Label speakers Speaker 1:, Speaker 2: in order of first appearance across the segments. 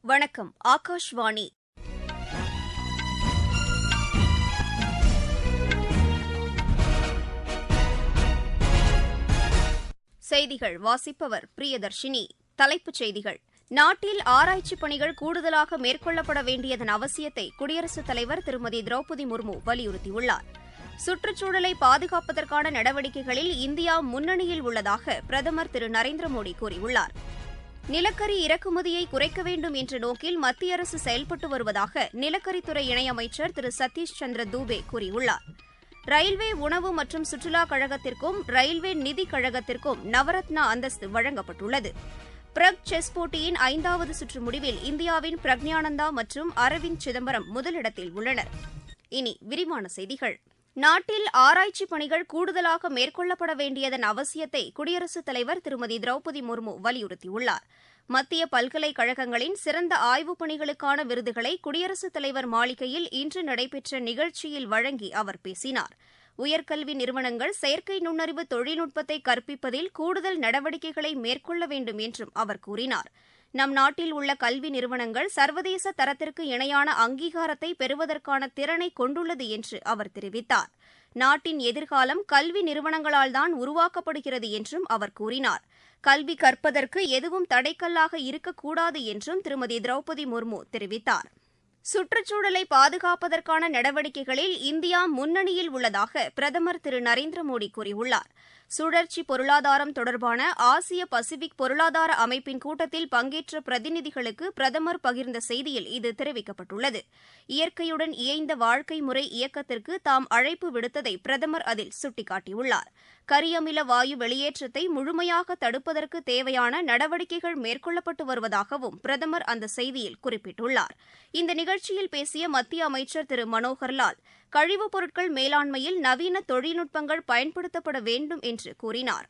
Speaker 1: வணக்கம் ஆகாஷ்வாணி செய்திகள் வாசிப்பவர் பிரியதர்ஷினி தலைப்புச் செய்திகள் நாட்டில் ஆராய்ச்சிப் பணிகள் கூடுதலாக மேற்கொள்ளப்பட வேண்டியதன் அவசியத்தை குடியரசுத் தலைவர் திருமதி திரௌபதி முர்மு வலியுறுத்தியுள்ளார் சுற்றுச்சூழலை பாதுகாப்பதற்கான நடவடிக்கைகளில் இந்தியா முன்னணியில் உள்ளதாக பிரதமர் திரு நரேந்திர மோடி கூறியுள்ளார் நிலக்கரி இறக்குமதியை குறைக்க வேண்டும் என்ற நோக்கில் மத்திய அரசு செயல்பட்டு வருவதாக நிலக்கரித்துறை இணையமைச்சர் திரு சதீஷ் சந்திர தூபே கூறியுள்ளார் ரயில்வே உணவு மற்றும் சுற்றுலா கழகத்திற்கும் ரயில்வே நிதிக் கழகத்திற்கும் நவரத்னா அந்தஸ்து வழங்கப்பட்டுள்ளது பிரக் செஸ் போட்டியின் ஐந்தாவது சுற்று முடிவில் இந்தியாவின் பிரக்ஞானந்தா மற்றும் அரவிந்த் சிதம்பரம் முதலிடத்தில் உள்ளனர் இனி விரிவான செய்திகள் நாட்டில் ஆராய்ச்சிப் பணிகள் கூடுதலாக மேற்கொள்ளப்பட வேண்டியதன் அவசியத்தை குடியரசுத் தலைவர் திருமதி திரௌபதி முர்மு வலியுறுத்தியுள்ளார் மத்திய பல்கலைக்கழகங்களின் சிறந்த ஆய்வுப் பணிகளுக்கான விருதுகளை குடியரசுத் தலைவர் மாளிகையில் இன்று நடைபெற்ற நிகழ்ச்சியில் வழங்கி அவர் பேசினார் உயர்கல்வி நிறுவனங்கள் செயற்கை நுண்ணறிவு தொழில்நுட்பத்தை கற்பிப்பதில் கூடுதல் நடவடிக்கைகளை மேற்கொள்ள வேண்டும் என்றும் அவர் கூறினார் நம் நாட்டில் உள்ள கல்வி நிறுவனங்கள் சர்வதேச தரத்திற்கு இணையான அங்கீகாரத்தை பெறுவதற்கான திறனை கொண்டுள்ளது என்று அவர் தெரிவித்தார் நாட்டின் எதிர்காலம் கல்வி நிறுவனங்களால்தான் உருவாக்கப்படுகிறது என்றும் அவர் கூறினார் கல்வி கற்பதற்கு எதுவும் தடைக்கல்லாக இருக்கக்கூடாது என்றும் திருமதி திரௌபதி முர்மு தெரிவித்தார் சுற்றுச்சூழலை பாதுகாப்பதற்கான நடவடிக்கைகளில் இந்தியா முன்னணியில் உள்ளதாக பிரதமர் திரு நரேந்திர மோடி கூறியுள்ளார் சுழற்சி பொருளாதாரம் தொடர்பான ஆசிய பசிபிக் பொருளாதார அமைப்பின் கூட்டத்தில் பங்கேற்ற பிரதிநிதிகளுக்கு பிரதமர் பகிர்ந்த செய்தியில் இது தெரிவிக்கப்பட்டுள்ளது இயற்கையுடன் இயைந்த வாழ்க்கை முறை இயக்கத்திற்கு தாம் அழைப்பு விடுத்ததை பிரதமர் அதில் சுட்டிக்காட்டியுள்ளார் கரியமில வாயு வெளியேற்றத்தை முழுமையாக தடுப்பதற்கு தேவையான நடவடிக்கைகள் மேற்கொள்ளப்பட்டு வருவதாகவும் பிரதமர் அந்த செய்தியில் குறிப்பிட்டுள்ளார் இந்த நிகழ்ச்சியில் பேசிய மத்திய அமைச்சர் திரு மனோகர்லால் கழிவுப் பொருட்கள் மேலாண்மையில் நவீன தொழில்நுட்பங்கள் பயன்படுத்தப்பட வேண்டும் என்று கூறினார்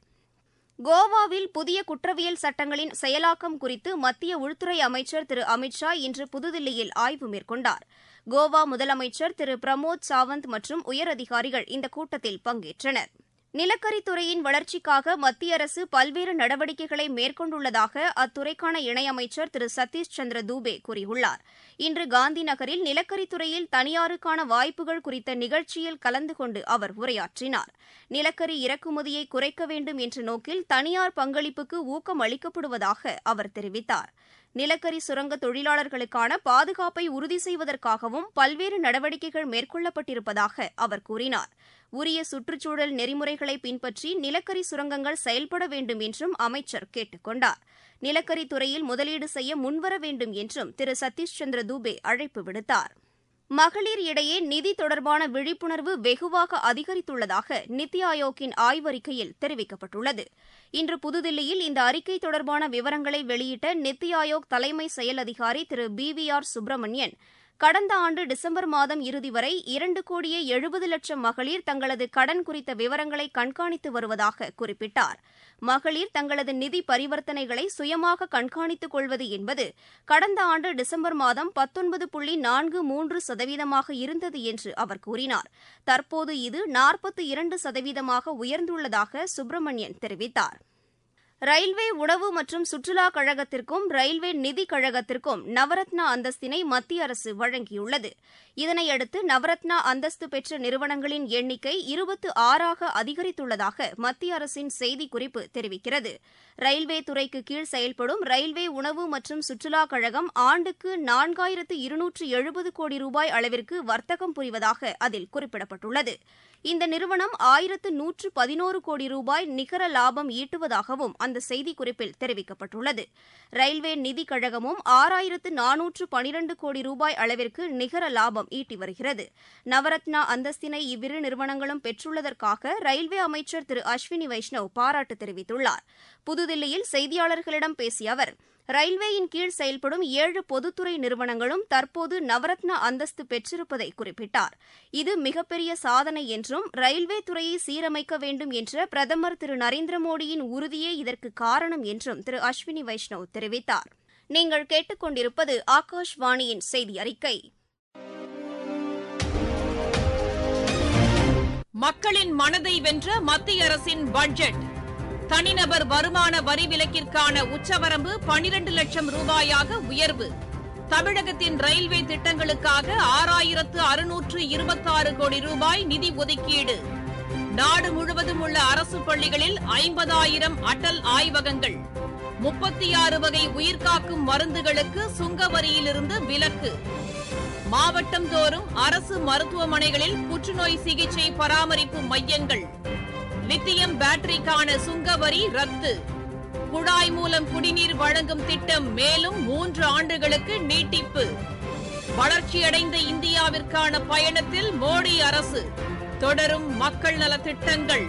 Speaker 1: கோவாவில் புதிய குற்றவியல் சட்டங்களின் செயலாக்கம் குறித்து மத்திய உள்துறை அமைச்சர் திரு அமித் ஷா இன்று புதுதில்லியில் ஆய்வு மேற்கொண்டார் கோவா முதலமைச்சர் திரு பிரமோத் சாவந்த் மற்றும் உயரதிகாரிகள் இந்த கூட்டத்தில் பங்கேற்றனர் நிலக்கரித்துறையின் வளர்ச்சிக்காக மத்திய அரசு பல்வேறு நடவடிக்கைகளை மேற்கொண்டுள்ளதாக அத்துறைக்கான இணையமைச்சர் திரு சதீஷ் சந்திர தூபே கூறியுள்ளார் இன்று காந்தி நகரில் நிலக்கரித்துறையில் தனியாருக்கான வாய்ப்புகள் குறித்த நிகழ்ச்சியில் கலந்து கொண்டு அவர் உரையாற்றினார் நிலக்கரி இறக்குமதியை குறைக்க வேண்டும் என்ற நோக்கில் தனியார் பங்களிப்புக்கு ஊக்கம் அளிக்கப்படுவதாக அவர் தெரிவித்தார் நிலக்கரி சுரங்க தொழிலாளர்களுக்கான பாதுகாப்பை உறுதி செய்வதற்காகவும் பல்வேறு நடவடிக்கைகள் மேற்கொள்ளப்பட்டிருப்பதாக அவர் கூறினார் உரிய சுற்றுச்சூழல் நெறிமுறைகளை பின்பற்றி நிலக்கரி சுரங்கங்கள் செயல்பட வேண்டும் என்றும் அமைச்சர் கேட்டுக் கொண்டார் நிலக்கரி துறையில் முதலீடு செய்ய முன்வர வேண்டும் என்றும் திரு சதீஷ் சந்திர தூபே அழைப்பு விடுத்தார் மகளிர் இடையே நிதி தொடர்பான விழிப்புணர்வு வெகுவாக அதிகரித்துள்ளதாக நித்தி ஆயோக்கின் ஆய்வறிக்கையில் தெரிவிக்கப்பட்டுள்ளது இன்று புதுதில்லியில் இந்த அறிக்கை தொடர்பான விவரங்களை வெளியிட்ட நித்தி ஆயோக் தலைமை செயல் அதிகாரி திரு பி வி ஆர் சுப்பிரமணியன் கடந்த ஆண்டு டிசம்பர் மாதம் இறுதி வரை இரண்டு கோடியே எழுபது லட்சம் மகளிர் தங்களது கடன் குறித்த விவரங்களை கண்காணித்து வருவதாக குறிப்பிட்டார் மகளிர் தங்களது நிதி பரிவர்த்தனைகளை சுயமாக கண்காணித்துக் கொள்வது என்பது கடந்த ஆண்டு டிசம்பர் மாதம் பத்தொன்பது புள்ளி நான்கு மூன்று சதவீதமாக இருந்தது என்று அவர் கூறினார் தற்போது இது நாற்பத்தி இரண்டு சதவீதமாக உயர்ந்துள்ளதாக சுப்பிரமணியன் தெரிவித்தார் ரயில்வே உணவு மற்றும் சுற்றுலா கழகத்திற்கும் ரயில்வே நிதிக் கழகத்திற்கும் நவரத்னா அந்தஸ்தினை மத்திய அரசு வழங்கியுள்ளது இதனையடுத்து நவரத்னா அந்தஸ்து பெற்ற நிறுவனங்களின் எண்ணிக்கை இருபத்து ஆறாக அதிகரித்துள்ளதாக மத்திய அரசின் செய்திக்குறிப்பு தெரிவிக்கிறது ரயில்வே துறைக்கு கீழ் செயல்படும் ரயில்வே உணவு மற்றும் சுற்றுலா கழகம் ஆண்டுக்கு நான்காயிரத்து இருநூற்று எழுபது கோடி ரூபாய் அளவிற்கு வர்த்தகம் புரிவதாக அதில் குறிப்பிடப்பட்டுள்ளது இந்த நிறுவனம் ஆயிரத்து நூற்று பதினோரு கோடி ரூபாய் நிகர லாபம் ஈட்டுவதாகவும் அந்த செய்திக்குறிப்பில் தெரிவிக்கப்பட்டுள்ளது ரயில்வே நிதிக் கழகமும் ஆறாயிரத்து நானூற்று பனிரண்டு கோடி ரூபாய் அளவிற்கு நிகர லாபம் ஈட்டி வருகிறது நவரத்னா அந்தஸ்தினை இவ்விரு நிறுவனங்களும் பெற்றுள்ளதற்காக ரயில்வே அமைச்சர் திரு அஸ்வினி வைஷ்ணவ் பாராட்டு தெரிவித்துள்ளார் புதுதில்லியில் செய்தியாளர்களிடம் பேசிய அவர் ரயில்வேயின் கீழ் செயல்படும் ஏழு பொதுத்துறை நிறுவனங்களும் தற்போது நவரத்னா அந்தஸ்து பெற்றிருப்பதை குறிப்பிட்டார் இது மிகப்பெரிய சாதனை என்றும் ரயில்வே துறையை சீரமைக்க வேண்டும் என்ற பிரதமர் திரு நரேந்திர மோடியின் உறுதியே இதற்கு காரணம் என்றும் திரு அஸ்வினி வைஷ்ணவ் தெரிவித்தார் நீங்கள் கேட்டுக்கொண்டிருப்பது ஆகாஷ்வாணியின் செய்தி அறிக்கை
Speaker 2: மக்களின் மனதை வென்ற மத்திய அரசின் பட்ஜெட் தனிநபர் வருமான வரி விலக்கிற்கான உச்சவரம்பு பனிரண்டு லட்சம் ரூபாயாக உயர்வு தமிழகத்தின் ரயில்வே திட்டங்களுக்காக ஆறாயிரத்து அறுநூற்று இருபத்தாறு கோடி ரூபாய் நிதி ஒதுக்கீடு நாடு முழுவதும் உள்ள அரசு பள்ளிகளில் ஐம்பதாயிரம் அடல் ஆய்வகங்கள் முப்பத்தி ஆறு வகை உயிர்காக்கும் மருந்துகளுக்கு சுங்க வரியிலிருந்து விலக்கு மாவட்டம் தோறும் அரசு மருத்துவமனைகளில் புற்றுநோய் சிகிச்சை பராமரிப்பு மையங்கள் லித்தியம் பேட்டரிக்கான சுங்க வரி ரத்து குழாய் மூலம் குடிநீர் வழங்கும் திட்டம் மேலும் மூன்று ஆண்டுகளுக்கு நீட்டிப்பு வளர்ச்சியடைந்த இந்தியாவிற்கான பயணத்தில் மோடி அரசு தொடரும் மக்கள் நலத்திட்டங்கள்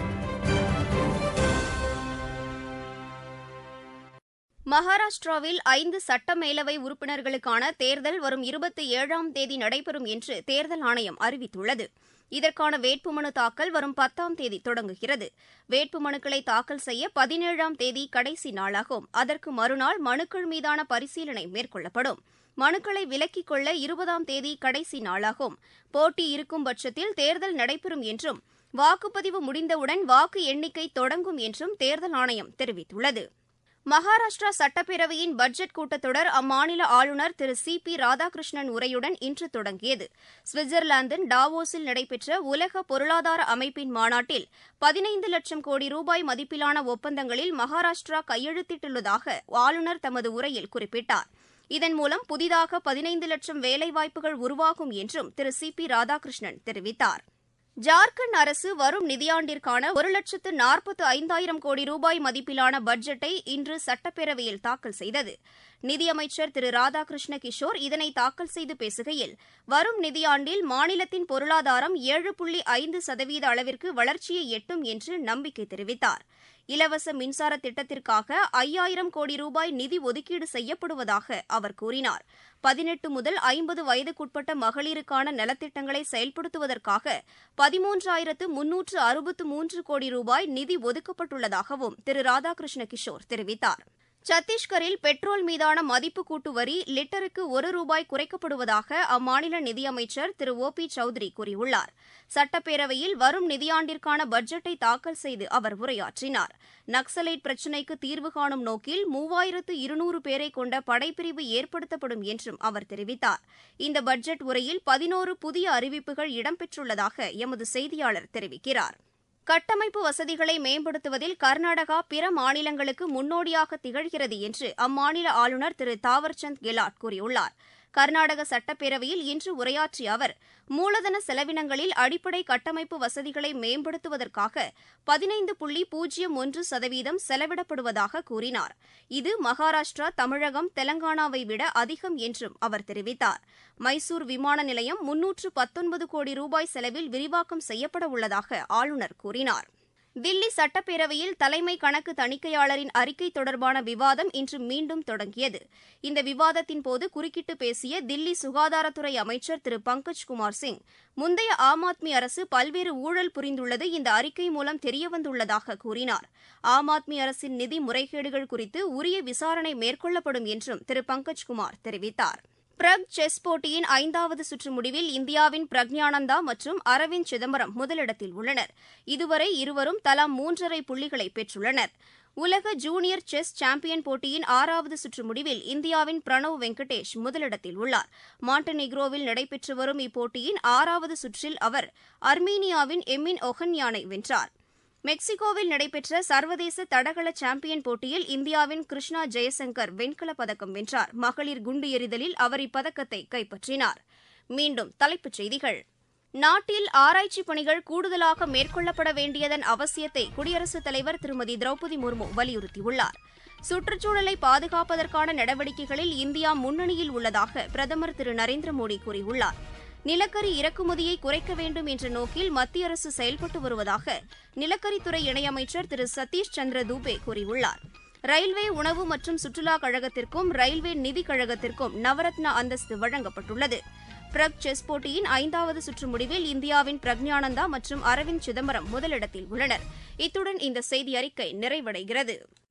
Speaker 1: மகாராஷ்டிராவில் ஐந்து சட்ட மேலவை உறுப்பினர்களுக்கான தேர்தல் வரும் இருபத்தி ஏழாம் தேதி நடைபெறும் என்று தேர்தல் ஆணையம் அறிவித்துள்ளது இதற்கான வேட்புமனு தாக்கல் வரும் பத்தாம் தேதி தொடங்குகிறது வேட்புமனுக்களை தாக்கல் செய்ய பதினேழாம் தேதி கடைசி நாளாகும் அதற்கு மறுநாள் மனுக்கள் மீதான பரிசீலனை மேற்கொள்ளப்படும் மனுக்களை விலக்கிக் கொள்ள இருபதாம் தேதி கடைசி நாளாகும் போட்டி இருக்கும் பட்சத்தில் தேர்தல் நடைபெறும் என்றும் வாக்குப்பதிவு முடிந்தவுடன் வாக்கு எண்ணிக்கை தொடங்கும் என்றும் தேர்தல் ஆணையம் தெரிவித்துள்ளது மகாராஷ்டிரா சட்டப்பேரவையின் பட்ஜெட் கூட்டத்தொடர் அம்மாநில ஆளுநர் திரு சி பி ராதாகிருஷ்ணன் உரையுடன் இன்று தொடங்கியது சுவிட்சர்லாந்தின் டாவோஸில் நடைபெற்ற உலக பொருளாதார அமைப்பின் மாநாட்டில் பதினைந்து லட்சம் கோடி ரூபாய் மதிப்பிலான ஒப்பந்தங்களில் மகாராஷ்டிரா கையெழுத்திட்டுள்ளதாக ஆளுநர் தமது உரையில் குறிப்பிட்டார் இதன் மூலம் புதிதாக பதினைந்து லட்சம் வேலைவாய்ப்புகள் உருவாகும் என்றும் திரு சி பி ராதாகிருஷ்ணன் தெரிவித்தார் ஜார்க்கண்ட் அரசு வரும் நிதியாண்டிற்கான ஒரு லட்சத்து நாற்பத்து ஐந்தாயிரம் கோடி ரூபாய் மதிப்பிலான பட்ஜெட்டை இன்று சட்டப்பேரவையில் தாக்கல் செய்தது நிதியமைச்சர் திரு ராதாகிருஷ்ண கிஷோர் இதனை தாக்கல் செய்து பேசுகையில் வரும் நிதியாண்டில் மாநிலத்தின் பொருளாதாரம் ஏழு புள்ளி ஐந்து சதவீத அளவிற்கு வளர்ச்சியை எட்டும் என்று நம்பிக்கை தெரிவித்தார் இலவச மின்சார திட்டத்திற்காக ஐயாயிரம் கோடி ரூபாய் நிதி ஒதுக்கீடு செய்யப்படுவதாக அவர் கூறினார் பதினெட்டு முதல் ஐம்பது வயதுக்குட்பட்ட மகளிருக்கான நலத்திட்டங்களை செயல்படுத்துவதற்காக பதிமூன்றாயிரத்து முன்னூற்று அறுபத்து மூன்று கோடி ரூபாய் நிதி ஒதுக்கப்பட்டுள்ளதாகவும் திரு ராதாகிருஷ்ண கிஷோர் தெரிவித்தார் சத்தீஸ்கரில் பெட்ரோல் மீதான மதிப்பு கூட்டு வரி லிட்டருக்கு ஒரு ரூபாய் குறைக்கப்படுவதாக அம்மாநில நிதியமைச்சர் திரு ஓ பி சௌத்ரி கூறியுள்ளார் சட்டப்பேரவையில் வரும் நிதியாண்டிற்கான பட்ஜெட்டை தாக்கல் செய்து அவர் உரையாற்றினார் நக்சலைட் பிரச்சினைக்கு தீர்வு காணும் நோக்கில் மூவாயிரத்து இருநூறு பேரை கொண்ட படைப்பிரிவு ஏற்படுத்தப்படும் என்றும் அவர் தெரிவித்தார் இந்த பட்ஜெட் உரையில் பதினோரு புதிய அறிவிப்புகள் இடம்பெற்றுள்ளதாக எமது செய்தியாளர் தெரிவிக்கிறார் கட்டமைப்பு வசதிகளை மேம்படுத்துவதில் கர்நாடகா பிற மாநிலங்களுக்கு முன்னோடியாக திகழ்கிறது என்று அம்மாநில ஆளுநர் திரு தாவர்சந்த் கெலாட் கூறியுள்ளார் கர்நாடக சட்டப்பேரவையில் இன்று உரையாற்றிய அவர் மூலதன செலவினங்களில் அடிப்படை கட்டமைப்பு வசதிகளை மேம்படுத்துவதற்காக பதினைந்து புள்ளி பூஜ்ஜியம் ஒன்று சதவீதம் செலவிடப்படுவதாக கூறினார் இது மகாராஷ்டிரா தமிழகம் தெலங்கானாவை விட அதிகம் என்றும் அவர் தெரிவித்தார் மைசூர் விமான நிலையம் முன்னூற்று பத்தொன்பது கோடி ரூபாய் செலவில் விரிவாக்கம் செய்யப்பட உள்ளதாக ஆளுநர் கூறினார் தில்லி சட்டப்பேரவையில் தலைமை கணக்கு தணிக்கையாளரின் அறிக்கை தொடர்பான விவாதம் இன்று மீண்டும் தொடங்கியது இந்த விவாதத்தின் போது குறுக்கிட்டு பேசிய தில்லி சுகாதாரத்துறை அமைச்சர் திரு பங்கஜ் குமார் சிங் முந்தைய ஆம் ஆத்மி அரசு பல்வேறு ஊழல் புரிந்துள்ளது இந்த அறிக்கை மூலம் தெரியவந்துள்ளதாக கூறினார் ஆம் ஆத்மி அரசின் நிதி முறைகேடுகள் குறித்து உரிய விசாரணை மேற்கொள்ளப்படும் என்றும் திரு பங்கஜ் குமார் தெரிவித்தார் பிரக் செஸ் போட்டியின் ஐந்தாவது சுற்று முடிவில் இந்தியாவின் பிரக்ஞானந்தா மற்றும் அரவிந்த் சிதம்பரம் முதலிடத்தில் உள்ளனர் இதுவரை இருவரும் தலா மூன்றரை புள்ளிகளை பெற்றுள்ளனர் உலக ஜூனியர் செஸ் சாம்பியன் போட்டியின் ஆறாவது சுற்று முடிவில் இந்தியாவின் பிரணவ் வெங்கடேஷ் முதலிடத்தில் உள்ளார் மாண்டனெக்ரோவில் நடைபெற்று வரும் இப்போட்டியின் ஆறாவது சுற்றில் அவர் அர்மீனியாவின் எம்மின் ஒஹன்யானை வென்றார் மெக்சிகோவில் நடைபெற்ற சர்வதேச தடகள சாம்பியன் போட்டியில் இந்தியாவின் கிருஷ்ணா ஜெயசங்கர் வெண்கலப் பதக்கம் வென்றார் மகளிர் குண்டு எறிதலில் அவர் இப்பதக்கத்தை கைப்பற்றினார் மீண்டும் தலைப்புச் செய்திகள் நாட்டில் ஆராய்ச்சி பணிகள் கூடுதலாக மேற்கொள்ளப்பட வேண்டியதன் அவசியத்தை குடியரசுத் தலைவர் திருமதி திரௌபதி முர்மு வலியுறுத்தியுள்ளார் சுற்றுச்சூழலை பாதுகாப்பதற்கான நடவடிக்கைகளில் இந்தியா முன்னணியில் உள்ளதாக பிரதமர் திரு நரேந்திர மோடி கூறியுள்ளார் நிலக்கரி இறக்குமதியை குறைக்க வேண்டும் என்ற நோக்கில் மத்திய அரசு செயல்பட்டு வருவதாக நிலக்கரித்துறை இணையமைச்சர் திரு சதீஷ் சந்திர தூபே கூறியுள்ளார் ரயில்வே உணவு மற்றும் சுற்றுலா கழகத்திற்கும் ரயில்வே நிதி கழகத்திற்கும் நவரத்னா அந்தஸ்து வழங்கப்பட்டுள்ளது பிரக் செஸ் போட்டியின் ஐந்தாவது சுற்று முடிவில் இந்தியாவின் பிரக்ஞானந்தா மற்றும் அரவிந்த் சிதம்பரம் முதலிடத்தில் உள்ளனர் இத்துடன் இந்த செய்தி அறிக்கை நிறைவடைகிறது